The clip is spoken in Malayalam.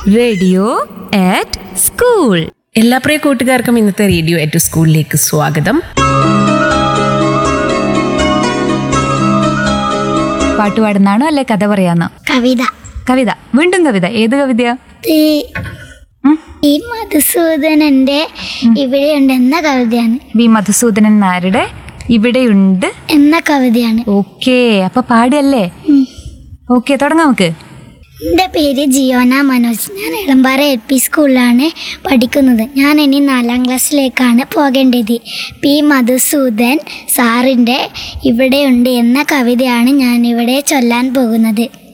റേഡിയോ ആറ്റ് സ്കൂൾ എല്ലാ പ്രിയ കൂട്ടുകാർക്കും ഇന്നത്തെ റേഡിയോ ഏറ്റു സ്കൂളിലേക്ക് സ്വാഗതം പാട്ട് പാടുന്നാണോ അല്ലെ കഥ പറയാന്നോ കവിത കവിത വീണ്ടും കവിത ഏത് കവിതയാ ഈ ഉം? ഈ മധുസൂദനന്റെ ഇവിടെയുണ്ട് എന്ന കവിതയാണ് വി മധുസൂദനൻ നായരുടെ ഇവിടെയുണ്ട് എന്ന കവിതയാണ് ഓക്കേ അപ്പൊ പാടല്ലേ ഓക്കെ തുടങ്ങാം നമുക്ക് എൻ്റെ പേര് ജിയോന മനോജ് ഞാൻ എളമ്പാറ എൽ പി സ്കൂളിലാണ് പഠിക്കുന്നത് ഞാൻ ഇനി നാലാം ക്ലാസ്സിലേക്കാണ് പോകേണ്ടത് പി മധുസൂദൻ സാറിൻ്റെ ഇവിടെയുണ്ട് എന്ന കവിതയാണ് ഞാൻ ഇവിടെ ചൊല്ലാൻ പോകുന്നത്